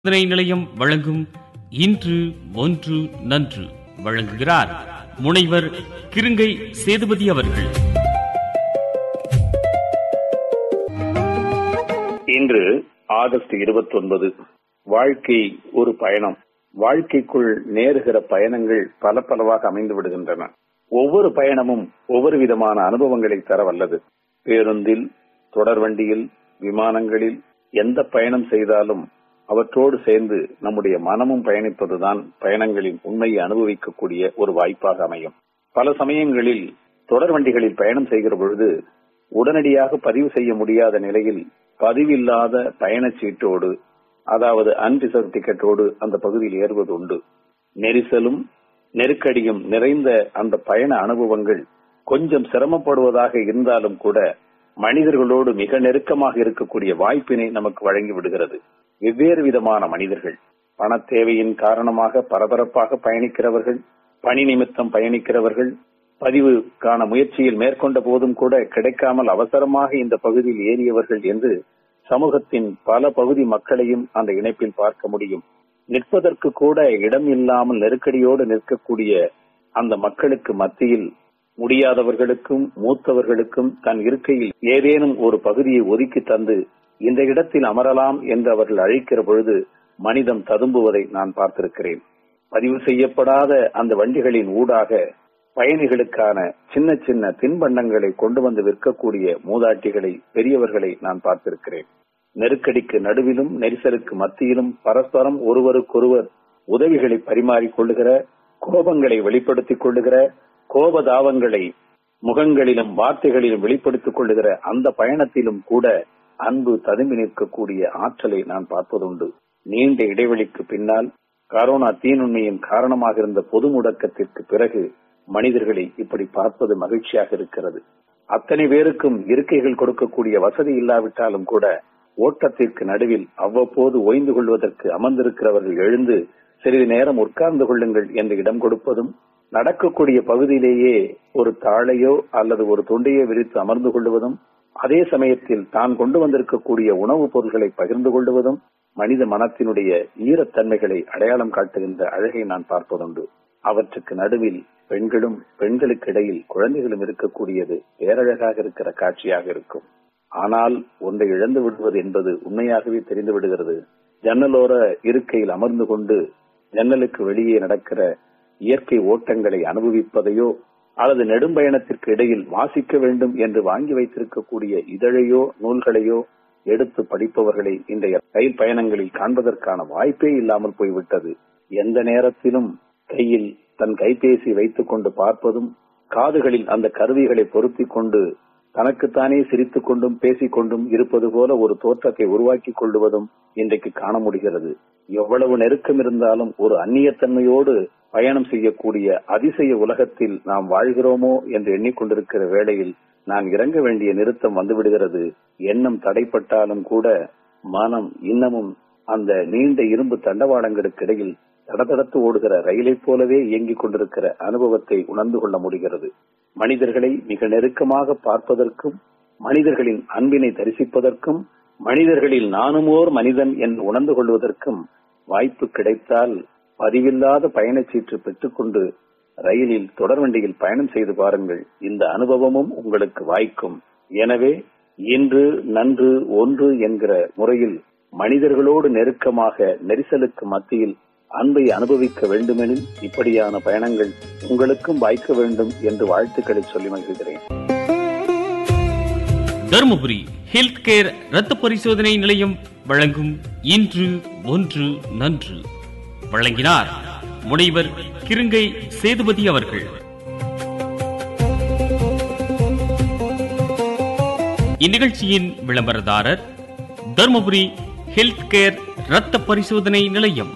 சிந்தனை நிலையம் வழங்கும் இன்று ஒன்று நன்று வழங்குகிறார் முனைவர் கிருங்கை சேதுபதி அவர்கள் இன்று ஆகஸ்ட் இருபத்தி ஒன்பது வாழ்க்கை ஒரு பயணம் வாழ்க்கைக்குள் நேருகிற பயணங்கள் பல பலவாக அமைந்து விடுகின்றன ஒவ்வொரு பயணமும் ஒவ்வொரு விதமான அனுபவங்களை தர வல்லது பேருந்தில் தொடர்வண்டியில் விமானங்களில் எந்த பயணம் செய்தாலும் அவற்றோடு சேர்ந்து நம்முடைய மனமும் பயணிப்பதுதான் பயணங்களின் உண்மையை அனுபவிக்கக்கூடிய ஒரு வாய்ப்பாக அமையும் பல சமயங்களில் தொடர் வண்டிகளில் பயணம் செய்கிற பொழுது உடனடியாக பதிவு செய்ய முடியாத நிலையில் பதிவில்லாத பயணச்சீட்டோடு அதாவது அன்ரிசர்வ் டிக்கெட்டோடு அந்த பகுதியில் ஏறுவது உண்டு நெரிசலும் நெருக்கடியும் நிறைந்த அந்த பயண அனுபவங்கள் கொஞ்சம் சிரமப்படுவதாக இருந்தாலும் கூட மனிதர்களோடு மிக நெருக்கமாக இருக்கக்கூடிய வாய்ப்பினை நமக்கு வழங்கி விடுகிறது வெவ்வேறு விதமான மனிதர்கள் பண தேவையின் காரணமாக பரபரப்பாக பயணிக்கிறவர்கள் பணி நிமித்தம் பயணிக்கிறவர்கள் பதிவுக்கான முயற்சியில் மேற்கொண்ட போதும் கூட கிடைக்காமல் அவசரமாக இந்த பகுதியில் ஏறியவர்கள் என்று சமூகத்தின் பல பகுதி மக்களையும் அந்த இணைப்பில் பார்க்க முடியும் நிற்பதற்கு கூட இடம் இல்லாமல் நெருக்கடியோடு நிற்கக்கூடிய அந்த மக்களுக்கு மத்தியில் முடியாதவர்களுக்கும் மூத்தவர்களுக்கும் தன் இருக்கையில் ஏதேனும் ஒரு பகுதியை ஒதுக்கி தந்து இந்த இடத்தில் அமரலாம் என்று அவர்கள் அழைக்கிற பொழுது மனிதம் ததும்புவதை நான் பார்த்திருக்கிறேன் பதிவு செய்யப்படாத அந்த வண்டிகளின் ஊடாக பயணிகளுக்கான சின்ன சின்ன தின்பண்டங்களை கொண்டு வந்து விற்கக்கூடிய மூதாட்டிகளை பெரியவர்களை நான் பார்த்திருக்கிறேன் நெருக்கடிக்கு நடுவிலும் நெரிசலுக்கு மத்தியிலும் பரஸ்பரம் ஒருவருக்கொருவர் உதவிகளை பரிமாறிக் கொள்ளுகிற கோபங்களை வெளிப்படுத்திக் கொள்ளுகிற கோபதாவங்களை முகங்களிலும் வார்த்தைகளிலும் வெளிப்படுத்திக் கொள்ளுகிற அந்த பயணத்திலும் கூட அன்பு ததும்பி நிற்கக்கூடிய ஆற்றலை நான் பார்ப்பதுண்டு நீண்ட இடைவெளிக்கு பின்னால் கரோனா தீநுண்மையின் காரணமாக இருந்த பொது முடக்கத்திற்கு பிறகு மனிதர்களை இப்படி பார்ப்பது மகிழ்ச்சியாக இருக்கிறது அத்தனை பேருக்கும் இருக்கைகள் கொடுக்கக்கூடிய வசதி இல்லாவிட்டாலும் கூட ஓட்டத்திற்கு நடுவில் அவ்வப்போது ஓய்ந்து கொள்வதற்கு அமர்ந்திருக்கிறவர்கள் எழுந்து சிறிது நேரம் உட்கார்ந்து கொள்ளுங்கள் என்று இடம் கொடுப்பதும் நடக்கக்கூடிய பகுதியிலேயே ஒரு தாளையோ அல்லது ஒரு தொண்டையோ விரித்து அமர்ந்து கொள்வதும் அதே சமயத்தில் தான் கொண்டு வந்திருக்கக்கூடிய உணவுப் பொருட்களை பகிர்ந்து கொள்வதும் மனித மனத்தினுடைய ஈரத்தன்மைகளை அடையாளம் காட்டுகின்ற அழகை நான் பார்ப்பதுண்டு அவற்றுக்கு நடுவில் பெண்களும் பெண்களுக்கு இடையில் குழந்தைகளும் இருக்கக்கூடியது பேரழகாக இருக்கிற காட்சியாக இருக்கும் ஆனால் ஒன்றை இழந்து விடுவது என்பது உண்மையாகவே தெரிந்து விடுகிறது ஜன்னலோர இருக்கையில் அமர்ந்து கொண்டு ஜன்னலுக்கு வெளியே நடக்கிற இயற்கை ஓட்டங்களை அனுபவிப்பதையோ அல்லது நெடும்பயணத்திற்கு இடையில் வாசிக்க வேண்டும் என்று வாங்கி வைத்திருக்கக்கூடிய இதழையோ நூல்களையோ எடுத்து படிப்பவர்களை இன்றைய ரயில் பயணங்களில் காண்பதற்கான வாய்ப்பே இல்லாமல் போய்விட்டது எந்த நேரத்திலும் கையில் தன் கைபேசி வைத்துக் கொண்டு பார்ப்பதும் காதுகளில் அந்த கருவிகளை பொருத்திக் கொண்டு தனக்குத்தானே சிரித்துக் கொண்டும் பேசிக் கொண்டும் இருப்பது போல ஒரு தோற்றத்தை உருவாக்கிக் கொள்வதும் இன்றைக்கு காண முடிகிறது எவ்வளவு நெருக்கம் இருந்தாலும் ஒரு அந்நியத்தன்மையோடு பயணம் செய்யக்கூடிய அதிசய உலகத்தில் நாம் வாழ்கிறோமோ என்று எண்ணிக்கொண்டிருக்கிற வேளையில் நான் இறங்க வேண்டிய நிறுத்தம் வந்துவிடுகிறது எண்ணம் தடைப்பட்டாலும் கூட மனம் இன்னமும் அந்த நீண்ட இரும்பு தண்டவாளங்களுக்கு இடையில் தடதடத்து ஓடுகிற ரயிலைப் போலவே இயங்கிக் கொண்டிருக்கிற அனுபவத்தை உணர்ந்து கொள்ள முடிகிறது மனிதர்களை மிக நெருக்கமாக பார்ப்பதற்கும் மனிதர்களின் அன்பினை தரிசிப்பதற்கும் மனிதர்களில் நானுமோர் மனிதன் என்று உணர்ந்து கொள்வதற்கும் வாய்ப்பு கிடைத்தால் பதிவில்லாத பயணச்சீற்று பெற்றுக்கொண்டு ரயிலில் தொடர்வண்டியில் பயணம் செய்து பாருங்கள் இந்த அனுபவமும் உங்களுக்கு வாய்க்கும் எனவே இன்று நன்று ஒன்று என்கிற முறையில் மனிதர்களோடு நெருக்கமாக நெரிசலுக்கு மத்தியில் அன்பை அனுபவிக்க வேண்டுமெனில் இப்படியான பயணங்கள் உங்களுக்கும் வாய்க்க வேண்டும் என்று வாழ்த்துக்களை சொல்லி மகிழ்கிறேன் தருமபுரி ஹெல்த் கேர் ரத்த பரிசோதனை நிலையம் வழங்கும் இன்று ஒன்று நன்று வழங்கினார் முனைவர் கிருங்கை சேதுபதி அவர்கள் இந்நிகழ்ச்சியின் விளம்பரதாரர் தருமபுரி ஹெல்த் கேர் ரத்த பரிசோதனை நிலையம்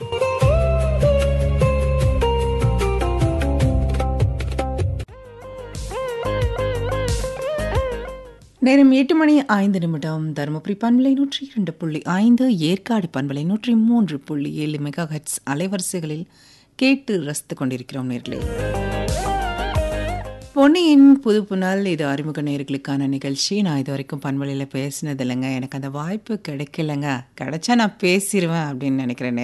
நேரம் எட்டு மணி ஐந்து நிமிடம் தருமபுரி பண்பலை நூற்றி இரண்டு புள்ளி ஐந்து ஏற்காடு பண்பலை நூற்றி மூன்று புள்ளி ஏழு மெகா ஹெட்ஸ் அலைவரிசைகளில் கேட்டு ரசித்துக் கொண்டிருக்கிறோம் நேர்களே பொன்னியின் புது புனல் இது அறிமுக நேர்களுக்கான நிகழ்ச்சி நான் இது வரைக்கும் பண்பலையில் பேசினது இல்லைங்க எனக்கு அந்த வாய்ப்பு கிடைக்கலங்க கிடைச்சா நான் பேசிடுவேன் அப்படின்னு நினைக்கிறேன்